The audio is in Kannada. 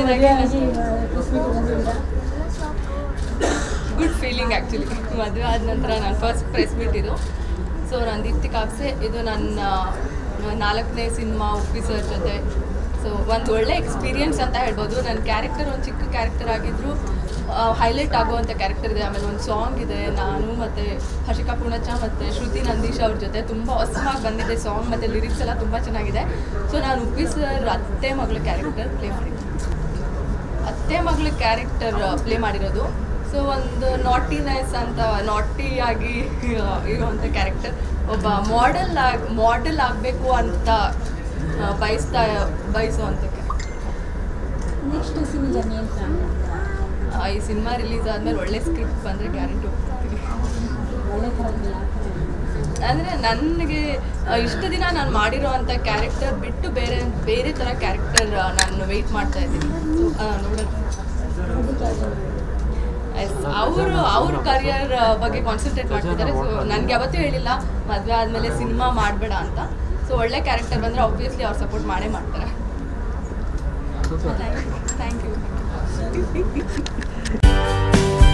ಮದುವೆ ಆಗಿ ಕುಸ್ಬಿಟ್ಟು ಬಂದಿದ್ದೀರಾ ಗುಡ್ ಫೀಲಿಂಗ್ ಆ್ಯಕ್ಚುಲಿ ಮದುವೆ ಆದ ನಂತರ ನಾನು ಫಸ್ಟ್ ಪ್ರೆಸ್ ಮೀಟ್ ಇದು ಸೊ ನಾನು ದೀಪ್ತಿ ಕಾಪ್ಸೆ ಇದು ನನ್ನ ನಾಲ್ಕನೇ ಸಿನಿಮಾ ಉಪ್ಪಿ ಸರ್ ಜೊತೆ ಸೊ ಒಂದು ಒಳ್ಳೆ ಎಕ್ಸ್ಪೀರಿಯನ್ಸ್ ಅಂತ ಹೇಳ್ಬೋದು ನನ್ನ ಕ್ಯಾರೆಕ್ಟರ್ ಒಂದು ಚಿಕ್ಕ ಕ್ಯಾರೆಕ್ಟರ್ ಆಗಿದ್ರು ಹೈಲೈಟ್ ಆಗುವಂಥ ಕ್ಯಾರೆಕ್ಟರ್ ಇದೆ ಆಮೇಲೆ ಒಂದು ಸಾಂಗ್ ಇದೆ ನಾನು ಮತ್ತು ಹರ್ಷಿಕಾ ಪೂರ್ಣಚ್ಚ ಮತ್ತು ಶ್ರುತಿ ನಂದೀಶ್ ಅವ್ರ ಜೊತೆ ತುಂಬ ಹೊಸವಾಗಿ ಬಂದಿದೆ ಸಾಂಗ್ ಮತ್ತು ಲಿರಿಕ್ಸ್ ಎಲ್ಲ ತುಂಬ ಚೆನ್ನಾಗಿದೆ ಸೊ ನಾನು ಉಪ್ಪಿ ಸರ್ ಅತ್ತೆ ಮಗಳ ಕ್ಯಾರೆಕ್ಟರ್ ಪ್ಲೇ ಮಾಡಿದ್ದೆ ಅತ್ತೆ ಮಗಳ ಕ್ಯಾರೆಕ್ಟರ್ ಪ್ಲೇ ಮಾಡಿರೋದು ಸೊ ಒಂದು ನಾಟಿನೆಸ್ ಅಂತ ನಾಟಿ ಆಗಿ ಇರುವಂಥ ಕ್ಯಾರೆಕ್ಟರ್ ಒಬ್ಬ ಮಾಡೆಲ್ ಆಗಿ ಮಾಡೆಲ್ ಆಗಬೇಕು ಅಂತ ಆ, ಬಯಸ್ತಾ ಬಯಸುವಂಥ character. ನೆಕ್ಸ್ಟ್ ಸಿನಿ ಜರ್ನಿ ಏನು ಪ್ಲಾನ್ ಆ, ಈ ಸಿನಿಮಾ ರಿಲೀಸ್ ಆದಮೇಲೆ ಒಳ್ಳೆ ಸ್ಕ್ರಿಪ್ಟ್ ಬಂದರೆ ಗ್ಯಾರಂಟಿ ಹೋಗ್ತೀನಿ ಒಳ್ಳೆ ಥರದ್ದು ಯಾವ ಥರ ಅಂದರೆ ನನಗೆ ಆ, ಇಷ್ಟು ದಿನ ನಾನು ಮಾಡಿರೋ ಅಂಥ ಕ್ಯಾರೆಕ್ಟರ್ ಬಿಟ್ಟು ಬೇರೆ ಬೇರೆ ಥರ ಕ್ಯಾರೆಕ್ಟರ್ ನಾನು ವೆಯ್ಟ್ ಮಾಡ್ತಾ ಇದ್ದೀನಿ ನೋಡೋಣ ಅದಕ್ಕೆ ಯಾವ್ದು ಅವರು ಅವ್ರ ಕರಿಯರ್ ಬಗ್ಗೆ ಕಾನ್ಸಂಟ್ರೇಟ್ ಮಾಡ್ತಿದ್ದಾರೆ ಸೊ ನನಗೆ ಯಾವತ್ತೂ ಹೇಳಿಲ್ಲ ಮದುವೆ ಆದಮೇಲೆ ಸಿನಿಮಾ ಮಾಡಬೇಡ ಅಂತ ಸೊ ಒಳ್ಳೆ ಕ್ಯಾರೆಕ್ಟರ್ ಬಂದರೆ ಆಬ್ವಿಯಸ್ಲಿ ಅವ್ರು ಸಪೋರ್ಟ್ ಮಾಡೇ ಮಾಡ್ತಾರೆ ಥ್ಯಾಂಕ್ ಯು